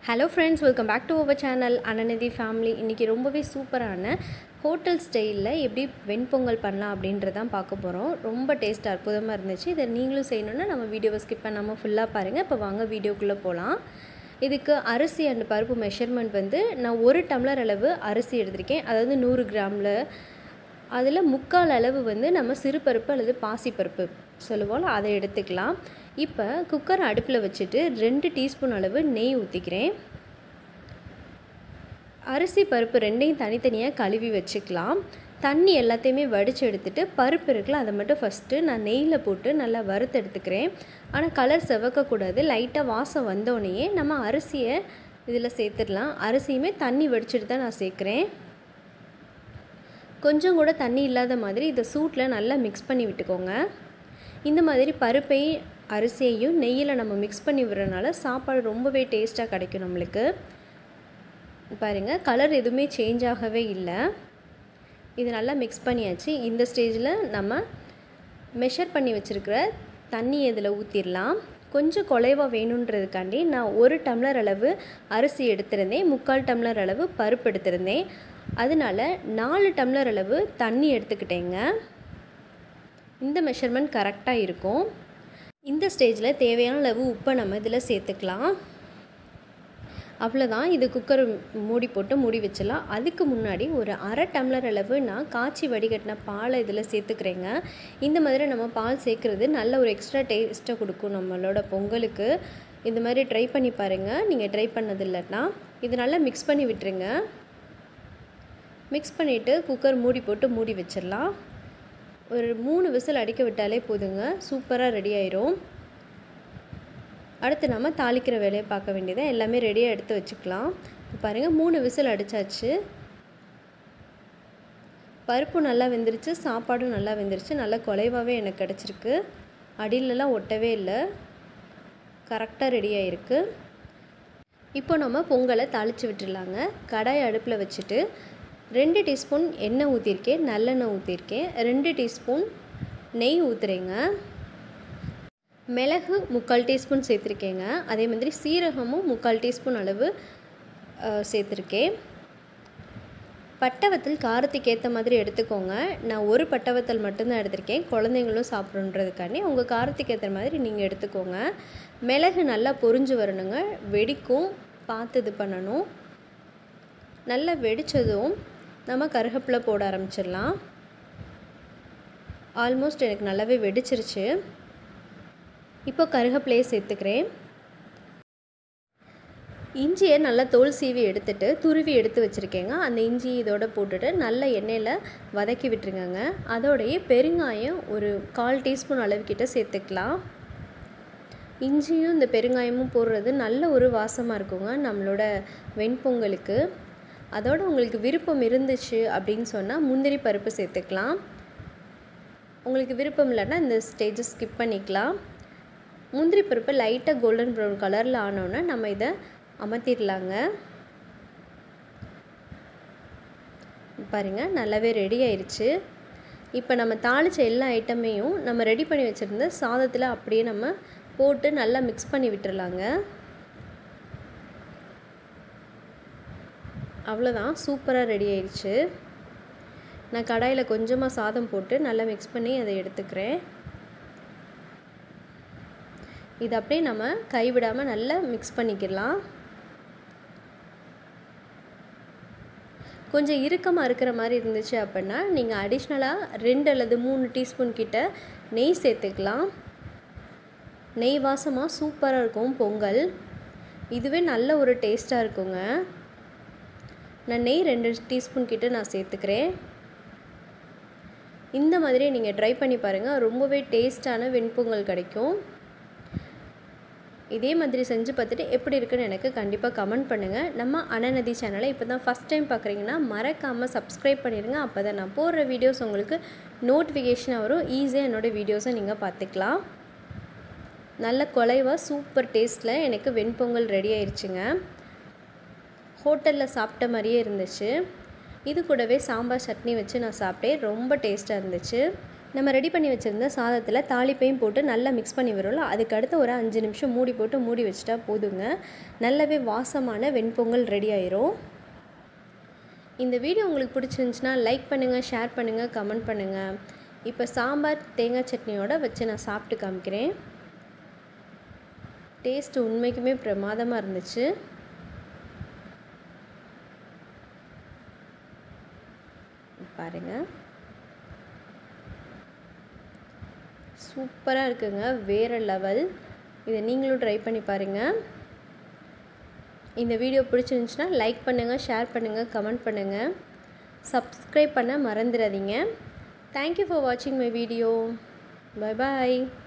hello friends welcome back to our channel Ananithi family இன்றைக்கி ரொம்பவே சூப்பரான ஹோட்டல் ஸ்டைலில் எப்படி வெண்பொங்கல் பண்ணலாம் அப்படின்றதான் பார்க்க போகிறோம் ரொம்ப டேஸ்ட் அற்புதமாக இருந்துச்சு இதை நீங்களும் செய்யணுன்னா நம்ம வீடியோவை ஸ்கிப் பண்ணாமல் ஃபுல்லாக பாருங்கள் இப்போ வாங்க வீடியோக்குள்ளே போகலாம் இதுக்கு அரிசி அண்ட் பருப்பு மெஷர்மெண்ட் வந்து நான் ஒரு டம்ளர் அளவு அரிசி எடுத்திருக்கேன் அதாவது நூறு கிராமில் அதில் முக்கால் அளவு வந்து நம்ம சிறுபருப்பு அல்லது பாசிப்பருப்பு சொல்லுவோம் அதை எடுத்துக்கலாம் இப்போ குக்கர் அடுப்பில் வச்சுட்டு ரெண்டு டீஸ்பூன் அளவு நெய் ஊற்றிக்கிறேன் அரிசி பருப்பு ரெண்டையும் தனித்தனியாக கழுவி வச்சுக்கலாம் தண்ணி எல்லாத்தையுமே வடித்து எடுத்துகிட்டு பருப்பு இருக்குல்ல அதை மட்டும் ஃபஸ்ட்டு நான் நெய்யில் போட்டு நல்லா வறுத்து எடுத்துக்கிறேன் ஆனால் கலர் செவக்கக்கூடாது லைட்டாக வாசம் வந்தோடனேயே நம்ம அரிசியை இதில் சேர்த்துடலாம் அரிசியுமே தண்ணி வடிச்சிட்டு தான் நான் சேர்க்குறேன் கொஞ்சம் கூட தண்ணி இல்லாத மாதிரி இதை சூட்டில் நல்லா மிக்ஸ் பண்ணி விட்டுக்கோங்க இந்த மாதிரி பருப்பையும் அரிசியையும் நெய்யில் நம்ம மிக்ஸ் பண்ணி விடுறதுனால சாப்பாடு ரொம்பவே டேஸ்ட்டாக கிடைக்கும் நம்மளுக்கு பாருங்கள் கலர் எதுவுமே சேஞ்ச் ஆகவே இல்லை இது நல்லா மிக்ஸ் பண்ணியாச்சு இந்த ஸ்டேஜில் நம்ம மெஷர் பண்ணி வச்சுருக்கிற தண்ணி இதில் ஊற்றிடலாம் கொஞ்சம் குலைவாக வேணுன்றதுக்காண்டி நான் ஒரு டம்ளர் அளவு அரிசி எடுத்திருந்தேன் முக்கால் டம்ளர் அளவு பருப்பு எடுத்திருந்தேன் அதனால் நாலு டம்ளர் அளவு தண்ணி எடுத்துக்கிட்டேங்க இந்த மெஷர்மெண்ட் கரெக்டாக இருக்கும் இந்த ஸ்டேஜில் தேவையான அளவு உப்பை நம்ம இதில் சேர்த்துக்கலாம் அவ்வளோதான் இது குக்கர் மூடி போட்டு மூடி வச்சிடலாம் அதுக்கு முன்னாடி ஒரு அரை டம்ளர் அளவு நான் காய்ச்சி வடிகட்டின பாலை இதில் சேர்த்துக்கிறேங்க இந்த மாதிரி நம்ம பால் சேர்க்குறது நல்ல ஒரு எக்ஸ்ட்ரா டேஸ்ட்டை கொடுக்கும் நம்மளோட பொங்கலுக்கு இந்த மாதிரி ட்ரை பண்ணி பாருங்கள் நீங்கள் ட்ரை பண்ணது இல்லைன்னா இது நல்லா மிக்ஸ் பண்ணி விட்டுருங்க மிக்ஸ் பண்ணிவிட்டு குக்கர் மூடி போட்டு மூடி வச்சிடலாம் ஒரு மூணு விசில் அடிக்க விட்டாலே போதுங்க சூப்பராக ரெடி ஆயிரும் அடுத்து நம்ம தாளிக்கிற வேலையை பார்க்க வேண்டியதை எல்லாமே ரெடியாக எடுத்து வச்சுக்கலாம் இப்போ பாருங்கள் மூணு விசில் அடித்தாச்சு பருப்பு நல்லா வெந்துருச்சு சாப்பாடும் நல்லா வெந்துருச்சு நல்லா குலைவாகவே எனக்கு கிடச்சிருக்கு அடியிலலாம் ஒட்டவே இல்லை கரெக்டாக ரெடி ஆகிருக்கு இப்போ நம்ம பொங்கலை தாளித்து விட்டுடலாங்க கடாய் அடுப்பில் வச்சுட்டு ரெண்டு டீஸ்பூன் எண்ணெய் ஊற்றிருக்கேன் நல்லெண்ணெய் ஊற்றிருக்கேன் ரெண்டு டீஸ்பூன் நெய் ஊற்றுறேங்க மிளகு முக்கால் டீஸ்பூன் சேர்த்துருக்கேங்க அதே மாதிரி சீரகமும் முக்கால் டீஸ்பூன் அளவு சேர்த்துருக்கேன் பட்டவத்தல் காரத்துக்கு ஏற்ற மாதிரி எடுத்துக்கோங்க நான் ஒரு பட்டவத்தல் மட்டும்தான் எடுத்திருக்கேன் குழந்தைங்களும் சாப்பிட்றன்றதுக்காண்டி உங்கள் காரத்துக்கு ஏற்ற மாதிரி நீங்கள் எடுத்துக்கோங்க மிளகு நல்லா பொரிஞ்சு வரணுங்க வெடிக்கும் பார்த்து இது பண்ணணும் நல்லா வெடித்ததும் நம்ம கருகப்பிலை போட ஆரம்பிச்சிடலாம் ஆல்மோஸ்ட் எனக்கு நல்லாவே வெடிச்சிருச்சு இப்போ கருகப்பிலையை சேர்த்துக்கிறேன் இஞ்சியை நல்லா தோல் சீவி எடுத்துட்டு துருவி எடுத்து வச்சுருக்கேங்க அந்த இஞ்சி இதோட போட்டுட்டு நல்ல எண்ணெயில் வதக்கி விட்டுருங்கங்க அதோடைய பெருங்காயம் ஒரு கால் டீஸ்பூன் அளவுக்கிட்ட சேர்த்துக்கலாம் இஞ்சியும் இந்த பெருங்காயமும் போடுறது நல்ல ஒரு வாசமாக இருக்குங்க நம்மளோட வெண்பொங்கலுக்கு அதோட உங்களுக்கு விருப்பம் இருந்துச்சு அப்படின்னு சொன்னால் முந்திரி பருப்பு சேர்த்துக்கலாம் உங்களுக்கு விருப்பம் இல்லைன்னா இந்த ஸ்டேஜை ஸ்கிப் பண்ணிக்கலாம் முந்திரி பருப்பு லைட்டாக கோல்டன் ப்ரௌன் கலரில் ஆனோன்னே நம்ம இதை அமர்த்திடலாங்க பாருங்கள் நல்லாவே ரெடி ஆயிடுச்சு இப்போ நம்ம தாளித்த எல்லா ஐட்டமையும் நம்ம ரெடி பண்ணி வச்சுருந்த சாதத்தில் அப்படியே நம்ம போட்டு நல்லா மிக்ஸ் பண்ணி விட்டுறலாங்க அவ்வளோதான் சூப்பராக ரெடி ஆயிடுச்சு நான் கடாயில் கொஞ்சமாக சாதம் போட்டு நல்லா மிக்ஸ் பண்ணி அதை எடுத்துக்கிறேன் இது அப்படியே நம்ம கைவிடாமல் நல்லா மிக்ஸ் பண்ணிக்கலாம் கொஞ்சம் இறுக்கமாக இருக்கிற மாதிரி இருந்துச்சு அப்படின்னா நீங்கள் அடிஷ்னலாக ரெண்டு அல்லது மூணு டீஸ்பூன் கிட்ட நெய் சேர்த்துக்கலாம் நெய் வாசமாக சூப்பராக இருக்கும் பொங்கல் இதுவே நல்ல ஒரு டேஸ்ட்டாக இருக்குங்க நான் நெய் ரெண்டு டீஸ்பூன் கிட்ட நான் சேர்த்துக்கிறேன் இந்த மாதிரி நீங்கள் ட்ரை பண்ணி பாருங்கள் ரொம்பவே டேஸ்ட்டான வெண்பொங்கல் கிடைக்கும் இதே மாதிரி செஞ்சு பார்த்துட்டு எப்படி இருக்குன்னு எனக்கு கண்டிப்பாக கமெண்ட் பண்ணுங்கள் நம்ம அனநதி சேனலை இப்போ தான் ஃபஸ்ட் டைம் பார்க்குறீங்கன்னா மறக்காமல் சப்ஸ்கிரைப் பண்ணிடுங்க அப்போ தான் நான் போடுற வீடியோஸ் உங்களுக்கு நோட்டிஃபிகேஷனாக வரும் ஈஸியாக என்னோடய வீடியோஸை நீங்கள் பார்த்துக்கலாம் நல்ல குலைவாக சூப்பர் டேஸ்ட்டில் எனக்கு வெண்பொங்கல் ரெடி ஆயிடுச்சுங்க ஹோட்டலில் சாப்பிட்ட மாதிரியே இருந்துச்சு இது கூடவே சாம்பார் சட்னி வச்சு நான் சாப்பிட்டேன் ரொம்ப டேஸ்ட்டாக இருந்துச்சு நம்ம ரெடி பண்ணி வச்சுருந்த சாதத்தில் தாளிப்பையும் போட்டு நல்லா மிக்ஸ் பண்ணி விடுறோம்ல அதுக்கு அடுத்து ஒரு அஞ்சு நிமிஷம் மூடி போட்டு மூடி வச்சுட்டா போதுங்க நல்லாவே வாசமான வெண்பொங்கல் ரெடி ஆயிரும் இந்த வீடியோ உங்களுக்கு பிடிச்சிருந்துச்சுன்னா லைக் பண்ணுங்கள் ஷேர் பண்ணுங்கள் கமெண்ட் பண்ணுங்கள் இப்போ சாம்பார் தேங்காய் சட்னியோட வச்சு நான் சாப்பிட்டு காமிக்கிறேன் டேஸ்ட் உண்மைக்குமே பிரமாதமாக இருந்துச்சு பாருங்கள் சூப்பராக இருக்குங்க வேறு லெவல் இதை நீங்களும் ட்ரை பண்ணி பாருங்கள் இந்த வீடியோ பிடிச்சிருந்துச்சுன்னா லைக் பண்ணுங்கள் ஷேர் பண்ணுங்கள் கமெண்ட் பண்ணுங்கள் சப்ஸ்கிரைப் பண்ண மறந்துடாதீங்க தேங்க்யூ ஃபார் வாட்சிங் மை வீடியோ பை பாய்